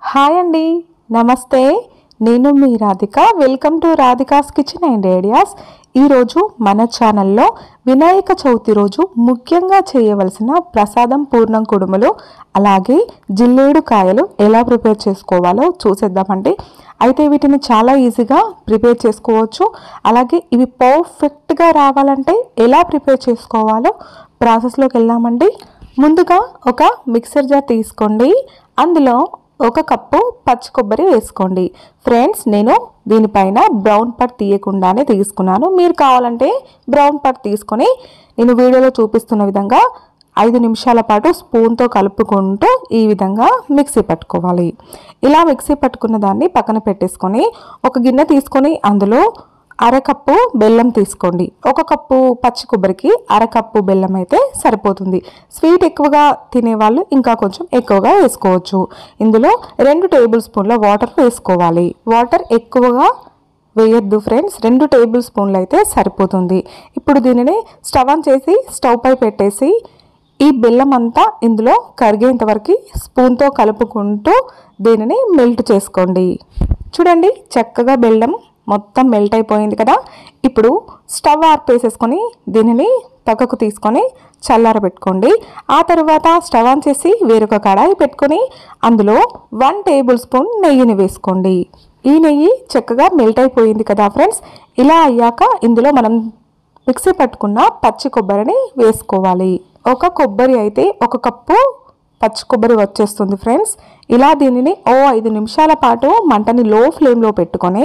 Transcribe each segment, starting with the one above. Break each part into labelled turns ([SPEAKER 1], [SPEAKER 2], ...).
[SPEAKER 1] hi అండి నమస్తే నేను మీ Radhika welcome to Radhika's kitchen and ideas ఈరోజు మన ఛానల్లో వినాయక చవితి రోజు ముఖ్యంగా చేయవలసిన ప్రసాదం పూర్ణం కుడుములు అలాగే జిల్లేడు కాయలు ఎలా ప్రిపేర్ చేసుకోవాలో చూసేద్దామండి అయితే వీటిని చాలా ఈజీగా ప్రిపేర్ చేసుకోవచ్చు అలాగే ఇవి పర్ఫెక్ట్గా రావాలంటే ఎలా ప్రిపేర్ చేసుకోవాలో ప్రాసెస్లోకి వెళ్దామండి ముందుగా ఒక మిక్సర్ జార్ తీసుకోండి అందులో ఒక కప్పు పచ్చి కొబ్బరి వేసుకోండి ఫ్రెండ్స్ నేను దీనిపైన బ్రౌన్ పట్ తీయకుండానే తీసుకున్నాను మీరు కావాలంటే బ్రౌన్ పట్ తీసుకొని నేను వీడియోలో చూపిస్తున్న విధంగా ఐదు నిమిషాల పాటు స్పూన్తో కలుపుకుంటూ ఈ విధంగా మిక్సీ పట్టుకోవాలి ఇలా మిక్సీ పట్టుకున్న దాన్ని పక్కన పెట్టేసుకొని ఒక గిన్నె తీసుకొని అందులో అరకప్పు బెల్లం తీసుకోండి ఒక కప్పు పచ్చి కొబ్బరికి అరకప్పు బెల్లం అయితే సరిపోతుంది స్వీట్ ఎక్కువగా తినేవాళ్ళు ఇంకా కొంచెం ఎక్కువగా వేసుకోవచ్చు ఇందులో రెండు టేబుల్ స్పూన్ల వాటర్ వేసుకోవాలి వాటర్ ఎక్కువగా వేయొద్దు ఫ్రెండ్స్ రెండు టేబుల్ స్పూన్లు అయితే సరిపోతుంది ఇప్పుడు దీనిని స్టవ్ ఆన్ చేసి స్టవ్ పై పెట్టేసి ఈ బెల్లం అంతా ఇందులో కరిగేంత వరకు స్పూన్తో కలుపుకుంటూ దీనిని మెల్ట్ చేసుకోండి చూడండి చక్కగా బెల్లం మొత్తం మెల్ట్ అయిపోయింది కదా ఇప్పుడు స్టవ్ ఆర్పేసేసుకొని దీనిని పక్కకు తీసుకొని చల్లారబెట్టుకోండి ఆ తర్వాత స్టవ్ ఆన్ చేసి వేరొక కడాయి పెట్టుకొని అందులో వన్ టేబుల్ స్పూన్ నెయ్యిని వేసుకోండి ఈ నెయ్యి చక్కగా మెల్ట్ అయిపోయింది కదా ఫ్రెండ్స్ ఇలా అయ్యాక ఇందులో మనం మిక్సీ పట్టుకున్న పచ్చి కొబ్బరిని వేసుకోవాలి ఒక కొబ్బరి అయితే ఒక కప్పు పచ్చి కొబ్బరి వచ్చేస్తుంది ఫ్రెండ్స్ ఇలా దీనిని ఓ ఐదు నిమిషాల పాటు మంటని లో ఫ్లేమ్లో పెట్టుకొని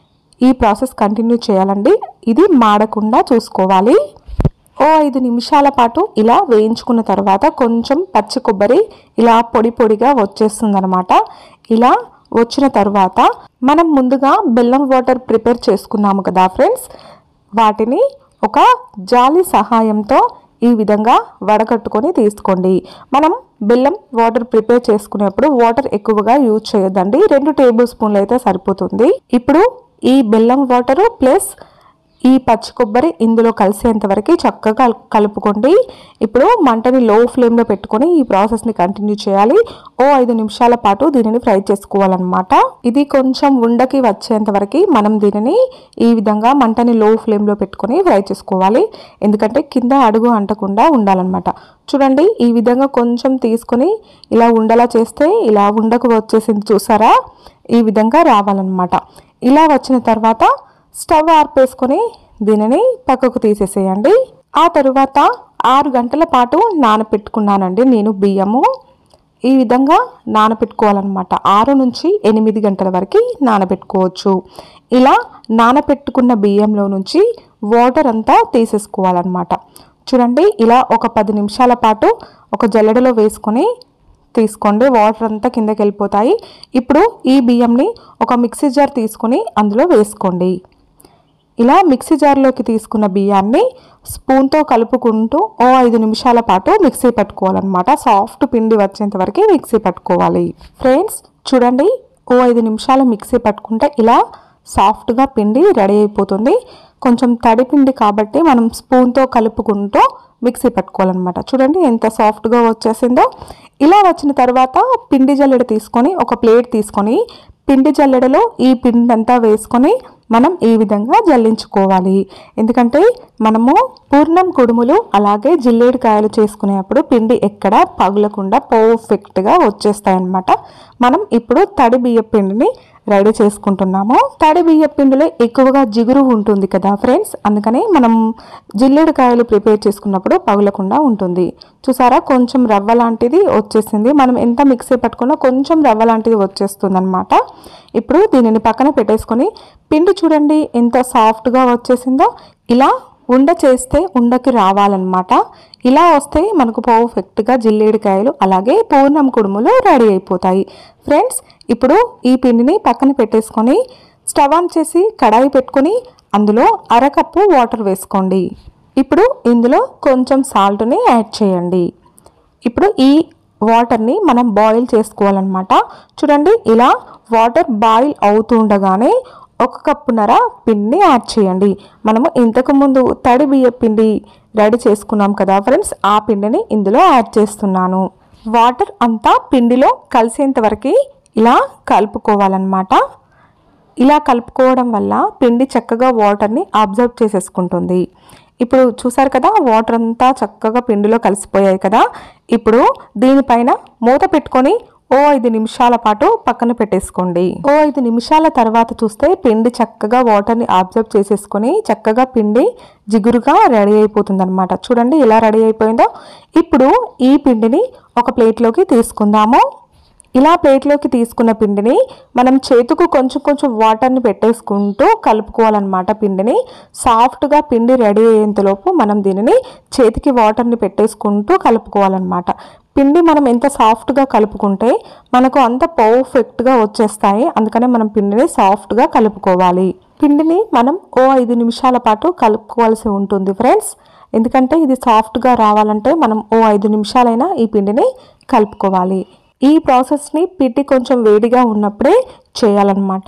[SPEAKER 1] ఈ ప్రాసెస్ కంటిన్యూ చేయాలండి ఇది మాడకుండా చూసుకోవాలి ఓ ఐదు నిమిషాల పాటు ఇలా వేయించుకున్న తర్వాత కొంచెం పచ్చి కొబ్బరి ఇలా పొడి పొడిగా వచ్చేస్తుందన్నమాట ఇలా వచ్చిన తర్వాత మనం ముందుగా బెల్లం వాటర్ ప్రిపేర్ చేసుకున్నాము కదా ఫ్రెండ్స్ వాటిని ఒక జాలి సహాయంతో ఈ విధంగా వడగట్టుకొని తీసుకోండి మనం బెల్లం వాటర్ ప్రిపేర్ చేసుకునేప్పుడు వాటర్ ఎక్కువగా యూజ్ చేయొద్దండి రెండు టేబుల్ స్పూన్లు అయితే సరిపోతుంది ఇప్పుడు ఈ బెల్లం వాటరు ప్లస్ ఈ పచ్చి కొబ్బరి ఇందులో కలిసేంత వరకు చక్కగా కలుపుకోండి ఇప్పుడు మంటని లో ఫ్లేమ్లో పెట్టుకొని ఈ ప్రాసెస్ని కంటిన్యూ చేయాలి ఓ ఐదు నిమిషాల పాటు దీనిని ఫ్రై చేసుకోవాలన్నమాట ఇది కొంచెం ఉండకి వచ్చేంత వరకు మనం దీనిని ఈ విధంగా మంటని లో ఫ్లేమ్లో పెట్టుకొని ఫ్రై చేసుకోవాలి ఎందుకంటే కింద అడుగు అంటకుండా ఉండాలన్నమాట చూడండి ఈ విధంగా కొంచెం తీసుకొని ఇలా ఉండలా చేస్తే ఇలా ఉండకు వచ్చేసింది చూసారా ఈ విధంగా రావాలన్నమాట ఇలా వచ్చిన తర్వాత స్టవ్ ఆర్పేసుకొని దీనిని పక్కకు తీసేసేయండి ఆ తరువాత ఆరు గంటల పాటు నానపెట్టుకున్నానండి నేను బియ్యము ఈ విధంగా నానపెట్టుకోవాలన్నమాట ఆరు నుంచి ఎనిమిది గంటల వరకు నానబెట్టుకోవచ్చు ఇలా నానపెట్టుకున్న బియ్యంలో నుంచి వాటర్ అంతా తీసేసుకోవాలన్నమాట చూడండి ఇలా ఒక పది నిమిషాల పాటు ఒక జల్లెడలో వేసుకొని తీసుకోండి వాటర్ అంతా కిందకి వెళ్ళిపోతాయి ఇప్పుడు ఈ బియ్యంని ఒక మిక్సీ జార్ తీసుకొని అందులో వేసుకోండి ఇలా మిక్సీ జార్లోకి తీసుకున్న బియ్యాన్ని స్పూన్తో కలుపుకుంటూ ఓ ఐదు నిమిషాల పాటు మిక్సీ పట్టుకోవాలన్నమాట సాఫ్ట్ పిండి వచ్చేంత వరకు మిక్సీ పట్టుకోవాలి ఫ్రెండ్స్ చూడండి ఓ ఐదు నిమిషాలు మిక్సీ పట్టుకుంటే ఇలా సాఫ్ట్గా పిండి రెడీ అయిపోతుంది కొంచెం తడి పిండి కాబట్టి మనం స్పూన్తో కలుపుకుంటూ మిక్సీ పట్టుకోవాలన్నమాట చూడండి ఎంత సాఫ్ట్గా వచ్చేసిందో ఇలా వచ్చిన తర్వాత పిండి జల్లెడ తీసుకొని ఒక ప్లేట్ తీసుకొని పిండి జల్లెడలో ఈ పిండి అంతా వేసుకొని మనం ఈ విధంగా జల్లించుకోవాలి ఎందుకంటే మనము పూర్ణం కుడుములు అలాగే జిల్లేడు కాయలు చేసుకునేప్పుడు పిండి ఎక్కడ పగులకుండా పర్ఫెక్ట్గా వచ్చేస్తాయన్నమాట మనం ఇప్పుడు తడి బియ్య పిండిని రెడీ చేసుకుంటున్నాము తడి బియ్య పిండిలో ఎక్కువగా జిగురు ఉంటుంది కదా ఫ్రెండ్స్ అందుకని మనం జిల్లేడు కాయలు ప్రిపేర్ చేసుకున్నప్పుడు పగులకుండా ఉంటుంది చూసారా కొంచెం రవ్వ లాంటిది వచ్చేసింది మనం ఎంత మిక్సీ పట్టుకున్నా కొంచెం రవ్వ లాంటిది వచ్చేస్తుంది అనమాట ఇప్పుడు దీనిని పక్కన పెట్టేసుకొని పిండి చూడండి ఎంత సాఫ్ట్గా వచ్చేసిందో ఇలా ఉండ చేస్తే ఉండకి రావాలన్నమాట ఇలా వస్తే మనకు పర్ఫెక్ట్గా జిల్లేడికాయలు అలాగే పూర్ణం కుడుములు రెడీ అయిపోతాయి ఫ్రెండ్స్ ఇప్పుడు ఈ పిండిని పక్కన పెట్టేసుకొని స్టవ్ ఆన్ చేసి కడాయి పెట్టుకొని అందులో అరకప్పు వాటర్ వేసుకోండి ఇప్పుడు ఇందులో కొంచెం సాల్ట్ని యాడ్ చేయండి ఇప్పుడు ఈ వాటర్ని మనం బాయిల్ చేసుకోవాలన్నమాట చూడండి ఇలా వాటర్ బాయిల్ అవుతుండగానే ఒక కప్పున్నర పిండిని యాడ్ చేయండి మనము ఇంతకు ముందు తడి బియ్య పిండి రెడీ చేసుకున్నాం కదా ఫ్రెండ్స్ ఆ పిండిని ఇందులో యాడ్ చేస్తున్నాను వాటర్ అంతా పిండిలో కలిసేంత వరకు ఇలా కలుపుకోవాలన్నమాట ఇలా కలుపుకోవడం వల్ల పిండి చక్కగా వాటర్ని అబ్జర్వ్ చేసేసుకుంటుంది ఇప్పుడు చూసారు కదా వాటర్ అంతా చక్కగా పిండిలో కలిసిపోయాయి కదా ఇప్పుడు దీనిపైన మూత పెట్టుకొని ఓ ఐదు నిమిషాల పాటు పక్కన పెట్టేసుకోండి ఓ ఐదు నిమిషాల తర్వాత చూస్తే పిండి చక్కగా వాటర్ని అబ్జర్వ్ చేసేసుకొని చక్కగా పిండి జిగురుగా రెడీ అయిపోతుంది అనమాట చూడండి ఇలా రెడీ అయిపోయిందో ఇప్పుడు ఈ పిండిని ఒక ప్లేట్లోకి తీసుకుందాము ఇలా ప్లేట్లోకి తీసుకున్న పిండిని మనం చేతుకు కొంచెం కొంచెం వాటర్ని పెట్టేసుకుంటూ కలుపుకోవాలన్నమాట పిండిని సాఫ్ట్గా పిండి రెడీ అయ్యేంతలోపు మనం దీనిని చేతికి వాటర్ని పెట్టేసుకుంటూ కలుపుకోవాలన్నమాట పిండి మనం ఎంత సాఫ్ట్గా కలుపుకుంటే మనకు అంత పర్ఫెక్ట్గా వచ్చేస్తాయి అందుకనే మనం పిండిని సాఫ్ట్గా కలుపుకోవాలి పిండిని మనం ఓ ఐదు నిమిషాల పాటు కలుపుకోవాల్సి ఉంటుంది ఫ్రెండ్స్ ఎందుకంటే ఇది సాఫ్ట్గా రావాలంటే మనం ఓ ఐదు నిమిషాలైనా ఈ పిండిని కలుపుకోవాలి ఈ ప్రాసెస్ని పిండి కొంచెం వేడిగా ఉన్నప్పుడే చేయాలన్నమాట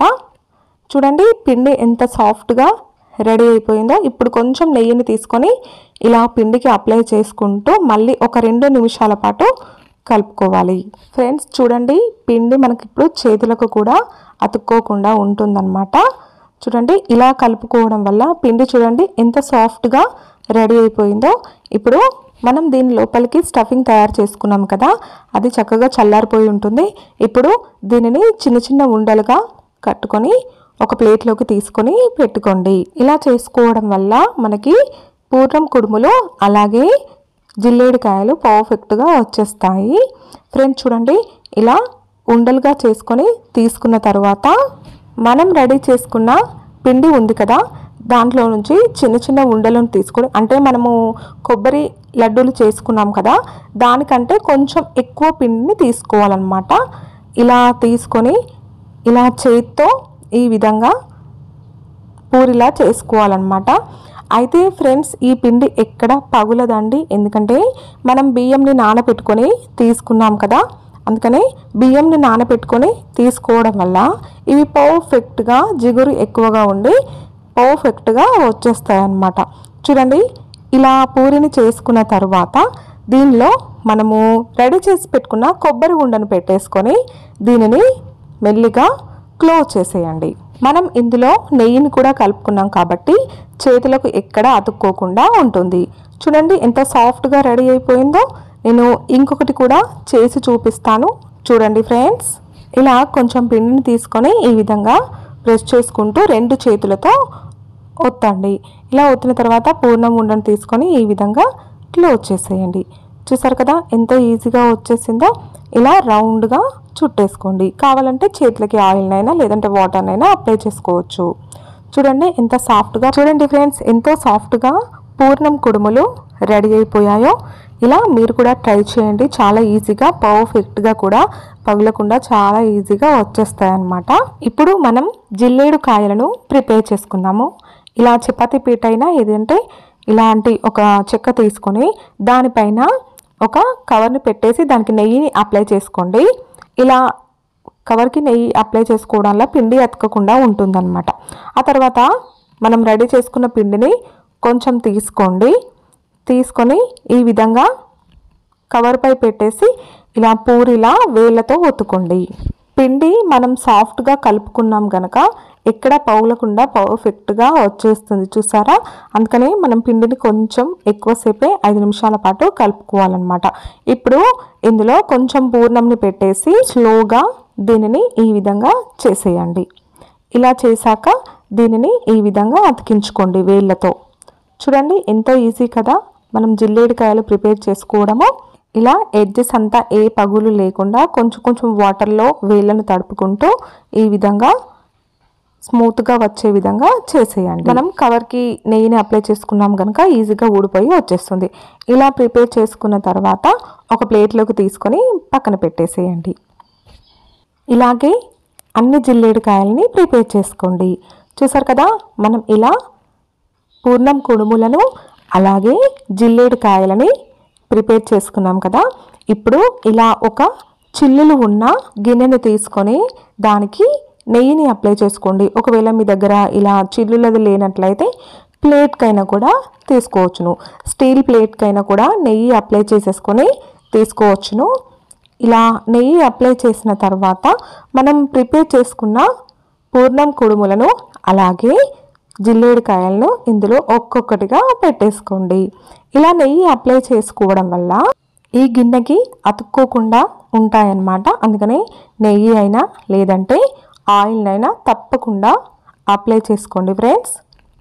[SPEAKER 1] చూడండి పిండి ఎంత సాఫ్ట్గా రెడీ అయిపోయిందో ఇప్పుడు కొంచెం నెయ్యిని తీసుకొని ఇలా పిండికి అప్లై చేసుకుంటూ మళ్ళీ ఒక రెండు నిమిషాల పాటు కలుపుకోవాలి ఫ్రెండ్స్ చూడండి పిండి మనకి ఇప్పుడు చేతులకు కూడా అతుక్కోకుండా ఉంటుందన్నమాట చూడండి ఇలా కలుపుకోవడం వల్ల పిండి చూడండి ఎంత సాఫ్ట్గా రెడీ అయిపోయిందో ఇప్పుడు మనం దీని లోపలికి స్టఫింగ్ తయారు చేసుకున్నాం కదా అది చక్కగా చల్లారిపోయి ఉంటుంది ఇప్పుడు దీనిని చిన్న చిన్న ఉండలుగా కట్టుకొని ఒక ప్లేట్లోకి తీసుకొని పెట్టుకోండి ఇలా చేసుకోవడం వల్ల మనకి పూర్వం కుడుములు అలాగే జిల్లేడికాయలు పర్ఫెక్ట్గా వచ్చేస్తాయి ఫ్రెండ్స్ చూడండి ఇలా ఉండలుగా చేసుకొని తీసుకున్న తర్వాత మనం రెడీ చేసుకున్న పిండి ఉంది కదా దాంట్లో నుంచి చిన్న చిన్న ఉండలను తీసుకొని అంటే మనము కొబ్బరి లడ్డూలు చేసుకున్నాం కదా దానికంటే కొంచెం ఎక్కువ పిండిని తీసుకోవాలన్నమాట ఇలా తీసుకొని ఇలా చేత్తో ఈ విధంగా పూరిలా చేసుకోవాలన్నమాట అయితే ఫ్రెండ్స్ ఈ పిండి ఎక్కడ పగులదండి ఎందుకంటే మనం బియ్యంని నానబెట్టుకొని తీసుకున్నాం కదా అందుకని బియ్యంని నానబెట్టుకొని తీసుకోవడం వల్ల ఇవి పర్ఫెక్ట్గా జిగురు ఎక్కువగా ఉండి పర్ఫెక్ట్గా వచ్చేస్తాయి అన్నమాట చూడండి ఇలా పూరిని చేసుకున్న తర్వాత దీనిలో మనము రెడీ చేసి పెట్టుకున్న కొబ్బరి ఉండను పెట్టేసుకొని దీనిని మెల్లిగా క్లోజ్ చేసేయండి మనం ఇందులో నెయ్యిని కూడా కలుపుకున్నాం కాబట్టి చేతులకు ఎక్కడ అతుక్కోకుండా ఉంటుంది చూడండి ఎంత సాఫ్ట్గా రెడీ అయిపోయిందో నేను ఇంకొకటి కూడా చేసి చూపిస్తాను చూడండి ఫ్రెండ్స్ ఇలా కొంచెం పిండిని తీసుకొని ఈ విధంగా ప్రెస్ చేసుకుంటూ రెండు చేతులతో ఒత్తండి ఇలా ఒత్తిన తర్వాత పూర్ణం ఉండను తీసుకొని ఈ విధంగా క్లోజ్ చేసేయండి చూసారు కదా ఎంత ఈజీగా వచ్చేసిందో ఇలా రౌండ్గా చుట్టేసుకోండి కావాలంటే చేతులకి ఆయిల్నైనా లేదంటే వాటర్నైనా అప్లై చేసుకోవచ్చు చూడండి ఎంత సాఫ్ట్గా చూడండి ఫ్రెండ్స్ ఎంతో సాఫ్ట్గా పూర్ణం కుడుములు రెడీ అయిపోయాయో ఇలా మీరు కూడా ట్రై చేయండి చాలా ఈజీగా పర్ఫెక్ట్గా కూడా పగులకుండా చాలా ఈజీగా వచ్చేస్తాయి అన్నమాట ఇప్పుడు మనం జిల్లేడు కాయలను ప్రిపేర్ చేసుకుందాము ఇలా చపాతీ పీట అయినా ఏదంటే ఇలాంటి ఒక చెక్క తీసుకొని దానిపైన ఒక కవర్ని పెట్టేసి దానికి నెయ్యిని అప్లై చేసుకోండి ఇలా కవర్కి నెయ్యి అప్లై చేసుకోవడం వల్ల పిండి అతకకుండా ఉంటుందన్నమాట ఆ తర్వాత మనం రెడీ చేసుకున్న పిండిని కొంచెం తీసుకోండి తీసుకొని ఈ విధంగా కవర్పై పెట్టేసి ఇలా పూరిలా వేళ్ళతో ఒత్తుకోండి పిండి మనం సాఫ్ట్గా కలుపుకున్నాం గనక ఎక్కడ పౌలకుండా పర్ఫెక్ట్గా వచ్చేస్తుంది చూసారా అందుకని మనం పిండిని కొంచెం ఎక్కువసేపే ఐదు నిమిషాల పాటు కలుపుకోవాలన్నమాట ఇప్పుడు ఇందులో కొంచెం పూర్ణంని పెట్టేసి స్లోగా దీనిని ఈ విధంగా చేసేయండి ఇలా చేశాక దీనిని ఈ విధంగా అతికించుకోండి వేళ్ళతో చూడండి ఎంతో ఈజీ కదా మనం జిల్లేడికాయలు ప్రిపేర్ చేసుకోవడము ఇలా ఎడ్జెస్ అంతా ఏ పగులు లేకుండా కొంచెం కొంచెం వాటర్లో వేళ్ళను తడుపుకుంటూ ఈ విధంగా స్మూత్గా వచ్చే విధంగా చేసేయండి మనం కవర్కి నెయ్యిని అప్లై చేసుకున్నాం కనుక ఈజీగా ఊడిపోయి వచ్చేస్తుంది ఇలా ప్రిపేర్ చేసుకున్న తర్వాత ఒక ప్లేట్లోకి తీసుకొని పక్కన పెట్టేసేయండి ఇలాగే అన్ని జిల్లేడు కాయల్ని ప్రిపేర్ చేసుకోండి చూసారు కదా మనం ఇలా పూర్ణం కుడుములను అలాగే జిల్లేడు కాయలని ప్రిపేర్ చేసుకున్నాం కదా ఇప్పుడు ఇలా ఒక చిల్లులు ఉన్న గిన్నెని తీసుకొని దానికి నెయ్యిని అప్లై చేసుకోండి ఒకవేళ మీ దగ్గర ఇలా చిల్లులది లేనట్లయితే ప్లేట్కైనా కూడా తీసుకోవచ్చును స్టీల్ ప్లేట్కైనా కూడా నెయ్యి అప్లై చేసేసుకొని తీసుకోవచ్చును ఇలా నెయ్యి అప్లై చేసిన తర్వాత మనం ప్రిపేర్ చేసుకున్న పూర్ణం కుడుములను అలాగే జిల్లేడికాయలను ఇందులో ఒక్కొక్కటిగా పెట్టేసుకోండి ఇలా నెయ్యి అప్లై చేసుకోవడం వల్ల ఈ గిన్నెకి అతుక్కోకుండా ఉంటాయన్నమాట అందుకని నెయ్యి అయినా లేదంటే ఆయిల్ అయినా తప్పకుండా అప్లై చేసుకోండి ఫ్రెండ్స్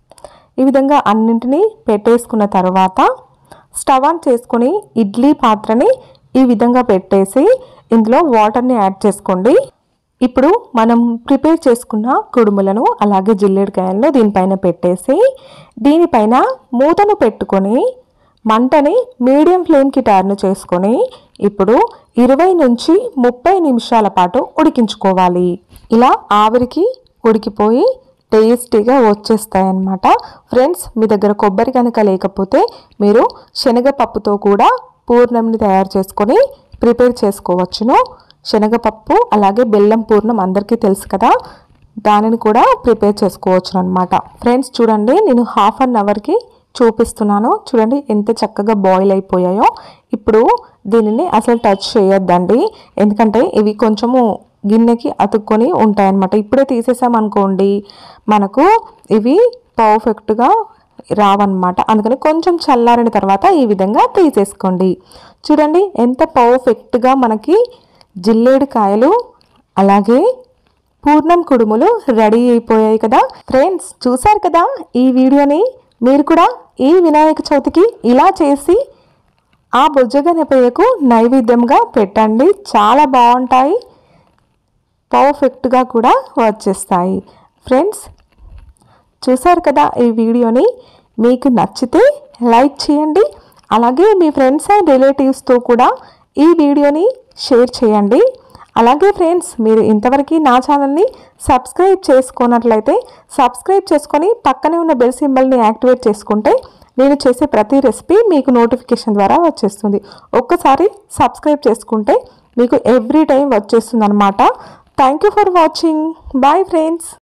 [SPEAKER 1] ఈ విధంగా అన్నింటినీ పెట్టేసుకున్న తర్వాత స్టవ్ ఆన్ చేసుకొని ఇడ్లీ పాత్రని ఈ విధంగా పెట్టేసి ఇందులో వాటర్ని యాడ్ చేసుకోండి ఇప్పుడు మనం ప్రిపేర్ చేసుకున్న కుడుములను అలాగే జిల్లేడికాయలను దీనిపైన పెట్టేసి దీనిపైన మూతను పెట్టుకొని మంటని మీడియం ఫ్లేమ్కి టర్న్ చేసుకొని ఇప్పుడు ఇరవై నుంచి ముప్పై నిమిషాల పాటు ఉడికించుకోవాలి ఇలా ఆవిరికి ఉడికిపోయి టేస్టీగా వచ్చేస్తాయి అన్నమాట ఫ్రెండ్స్ మీ దగ్గర కొబ్బరి కనుక లేకపోతే మీరు శనగపప్పుతో కూడా పూర్ణంని తయారు చేసుకొని ప్రిపేర్ చేసుకోవచ్చును శనగపప్పు అలాగే బెల్లం పూర్ణం అందరికీ తెలుసు కదా దానిని కూడా ప్రిపేర్ చేసుకోవచ్చు అనమాట ఫ్రెండ్స్ చూడండి నేను హాఫ్ అన్ అవర్కి చూపిస్తున్నాను చూడండి ఎంత చక్కగా బాయిల్ అయిపోయాయో ఇప్పుడు దీనిని అసలు టచ్ చేయొద్దండి ఎందుకంటే ఇవి కొంచెము గిన్నెకి అతుక్కొని ఉంటాయన్నమాట ఇప్పుడే తీసేసామనుకోండి మనకు ఇవి పర్ఫెక్ట్గా రావన్నమాట అందుకని కొంచెం చల్లారిన తర్వాత ఈ విధంగా తీసేసుకోండి చూడండి ఎంత పర్ఫెక్ట్గా మనకి జిల్లేడు కాయలు అలాగే పూర్ణం కుడుములు రెడీ అయిపోయాయి కదా ఫ్రెండ్స్ చూసారు కదా ఈ వీడియోని మీరు కూడా ఈ వినాయక చవితికి ఇలా చేసి ఆ బొజ్జగనపయ్యకు నైవేద్యంగా పెట్టండి చాలా బాగుంటాయి పర్ఫెక్ట్గా కూడా వచ్చేస్తాయి ఫ్రెండ్స్ చూసారు కదా ఈ వీడియోని మీకు నచ్చితే లైక్ చేయండి అలాగే మీ ఫ్రెండ్స్ అండ్ రిలేటివ్స్తో కూడా ఈ వీడియోని షేర్ చేయండి అలాగే ఫ్రెండ్స్ మీరు ఇంతవరకు నా ఛానల్ని సబ్స్క్రైబ్ చేసుకున్నట్లయితే సబ్స్క్రైబ్ చేసుకొని పక్కనే ఉన్న బెల్ సింబల్ని యాక్టివేట్ చేసుకుంటే నేను చేసే ప్రతి రెసిపీ మీకు నోటిఫికేషన్ ద్వారా వచ్చేస్తుంది ఒక్కసారి సబ్స్క్రైబ్ చేసుకుంటే మీకు ఎవ్రీ టైం వచ్చేస్తుంది అనమాట thank you for watching bye friends